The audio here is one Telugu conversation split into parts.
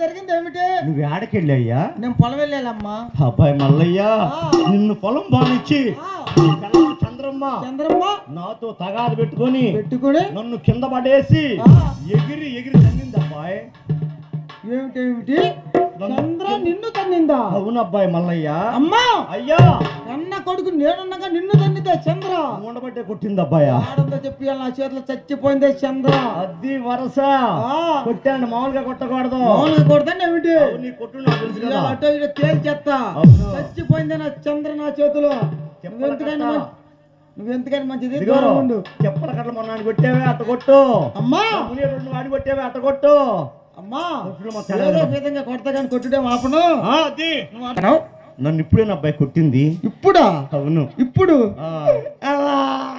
జరిగింది ఏమిటి నువ్వు ఏడకెళ్ళి అయ్యా నేను పొలం వెళ్ళాలమ్మా అబ్బాయి మల్లయ్య నిన్ను పొలం బానిచ్చి ఆ, నీ పిల్లలు చంద్రమ్మ చంద్రమ్మ నాతో తగాదు పెట్టుకొని పెట్టుకుని నన్ను కింద పడేసి ఆ. ఎగిరి ఎగిరి తన్నింది అబ్బాయి ఏమిటి ఏమిటి చంద్ర నిన్ను తన్నిందా అవునబ్బాయి మల్లయ్య అమ్మా అయ్యా అన్న కొడుకు నేనున్నాగా నిన్ను తన్నిదే చంద్ర ఉండబట్టే కొట్టింది అబ్బాయా ఆడంతో చెప్పి నా చేతిలో చచ్చిపోయిందే చంద్ర అద్ది వరస ఆ, కొట్టాను మామూలుగా కొట్టకూడదు మామూలుగా కొడతాను ఏమిటి అవును, నీ కొట్టు నాకు తెలుసు ఇలా కదా అటో ఇటో తేల్చేస్తా అవును. చచ్చిపోయిందే నా చంద్ర నా చేతిలో చెప్పల నువ్వెంతకైనా కట్ట. మంచి- నువ్వెంతకైనా మంచిది ఇదిగో దూరం ఉండు చెప్పల కట్ల మొన్న ఆయన కొట్టేవే అట్ట కొట్టు అమ్మా మునియ రెండు వాడి కొట్టేవే అట్ట కొట్టు అమ్మా కొట్టుడు మా తెల్ల ఏదో విధంగా కొడతా కానీ కొట్టుడే ఆపను ఆ, అది నువ్వు అంటున్నావు? నన్ను ఇప్పుడే నా అబ్బాయి కొట్టింది ఇప్పుడా అవును ఇప్పుడు ఆ, అలా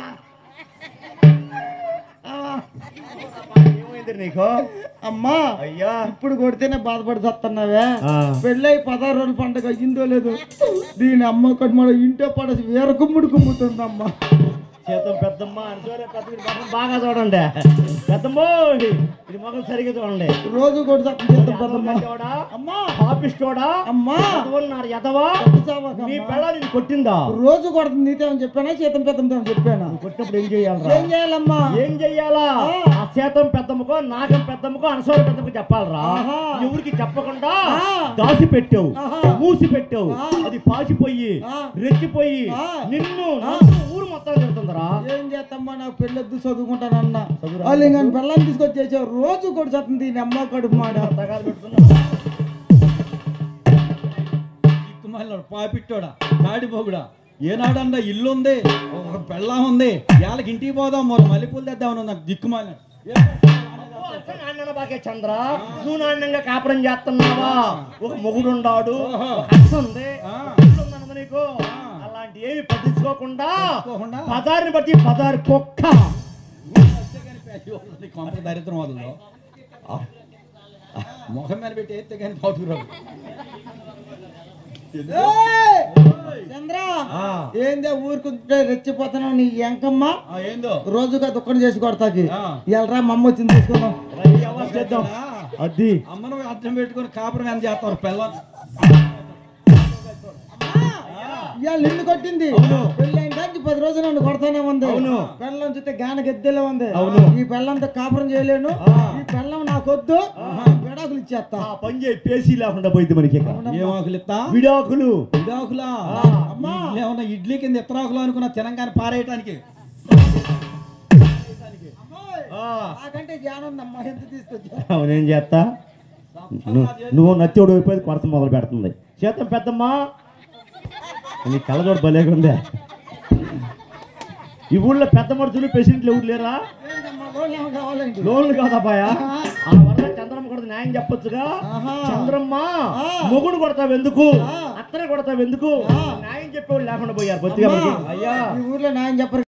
ఏమైంది నీకు అమ్మా అయ్యా ఇప్పుడు కొడితేనే బాధపడి చస్తున్నావే ఆ, పెళ్ళై పదహారు రోజుల పండుగ అయ్యిందో లేదు దీని అమ్మ కొడుమ ఇంటో పడేసి వేర కుమ్ముడు కుమ్ముతుందమ్మా చేతం పెద్దమ్మ అనుసరే పెద్ద మొహం బాగా చూడండి పెద్దమ్మ ఇది మొగం సరిగ్గా చూడండి రోజు కొడి చేతం పెద్దమ్మ ఎవడా? అమ్మా పాపిష్టోడా అమ్మా చదువున్నారు ఎదవా కొట్టుచావకమ్మా. నీ పెళ్ళ నేను కొట్టిందా రోజు కొడుతుంది నీతేమని చెప్పానా చేతం పెద్దమ్మతో చెప్పానా నువ్వు కొట్టినప్పుడు ఏం చేయాలరా ఏం చేయాలమ్మా ఏం చెయ్యాలా ఆ. ఆ శాతం పెద్దమ్మకో నాగం పెద్దమ్మకో అనసూర పెద్దమ్మకో చెప్పాలరా ఆహా. ఎవరికి చెప్పకుండా ఆ. దాసి పెట్టావు ఆహా. మూసి పెట్టావు ఆ. అది పాసిపోయి ఆ. రెచ్చిపోయి ఆ. నిన్ను ఆ. నన్ను ఊరు మొత్తం తిడుతుందరా ఏం చేస్తామ్మా నాకు పెళ్ళొద్దు చదువుకుంటానన్న చదువురా. వాళ్ళు ఇంకా పిల్లల్ని తీసుకొచ్చి చేసావు రోజు కొడు చదువుతుంది దీని అమ్మ కడుపు మాడ తగాదు పెడుతున్నా. దిక్కుమాలినాడు పాపిట్టోడా తాడిపోగుడా ఏనాడన్నా ఇల్లు ఉంది ఒక పెళ్ళం ఉంది ఇళ్ళకి ఇంటికి పోదాం మరి మల్లెపూలు తెద్దామని నాకు దిక్కుమాలినాడు ఓ, అట్లా నాన్నన బాకే చంద్ర నువ్వు నాణ్యంగా కాపురం చేస్తున్నావా ఒక మొగుడు ఉండాడు ఓహో. ఒక అత్త ఉంది ఆ. ఒక ఇల్లు ఉందన్నది నీకు అలాంటి ఏమి పట్టించుకోకుండా పట్టించుకోకుండా? పదారిని బట్టి పదారి కుక్క కొంప దరిద్రం వదలదు ముఖం మీద పెట్టి ఎత్తే కానీ పాతుకురావు ఏయ్! చంద్ర ఆ. ఏందే ఊరుకుంటే రెచ్చిపోతున్నావు నీ ఎంకమ్మ ఆ, ఏందో రోజుగా దుఃఖం చేసి కొడతాకి ఆ. ఎల్రా మా అమ్మ వచ్చింది తీసుకుందాం రై, ఎవరు చేద్దాం అది అమ్మను అర్థం పెట్టుకొని కాపురం ఎంత చేస్తారు పిల్లలు ఇవాళ నిన్ను కొట్టింది పెళ్ళైన దానికి పది రోజులు నన్ను కొడతానే ఉంది అవును. పెళ్ళం చూస్తే గాన గద్దెలో ఉంది అవును. ఈ పెళ్ళంతో కాపురం చేయలేను ఆ. ఈ పెళ్ళం నాకొద్దు విడాకులు ఇచ్చేస్తా ఆ పని చేయి పేసీ లేకుండా పోయింది మనకి ఇక. ఏం ఆకులు ఇస్తా విడాకులు ఇడాకులా ఆ. అమ్మా ఏమన్నా ఇడ్లీ కింద ఇత్తరాకులు అనుకున్నా తెలంగాణ పారేయటానికి ఆ, నాకంటే జ్ఞానం ఉందమ్మా ఎంత తీసుకొచ్చా అవునేం చేస్తా ను- నువ్వు నత్యోడు అయిపోయి కొరత మొదలు పెడుతుంది చేతం పెద్దమ్మా నీ కళ్ళజోడు భలేగా ఉందే ఈ ఊళ్ళో పెద్ద మనుషులు పేషెంట్లు ఎవరు లేరా ఏంటమ్మా లోన్లు ఏమో కావాలండి లోన్లు కాదబ్బాయా ఆ వల్ల చంద్రమ్మ కూడా న్యాయం చెప్పొచ్చుగా ఆహా. చంద్రమ్మ ఆ. మొగుడు కొడతావు ఎందుకు ఆ. అత్తనే కొడతావు ఎందుకు ఆ. న్యాయం చెప్పేవాళ్ళు లేకుండా పోయారు బొత్తిగా అమ్మా, మనకి. అయ్యా ఈ ఊర్లో న్యాయం చెప్పరు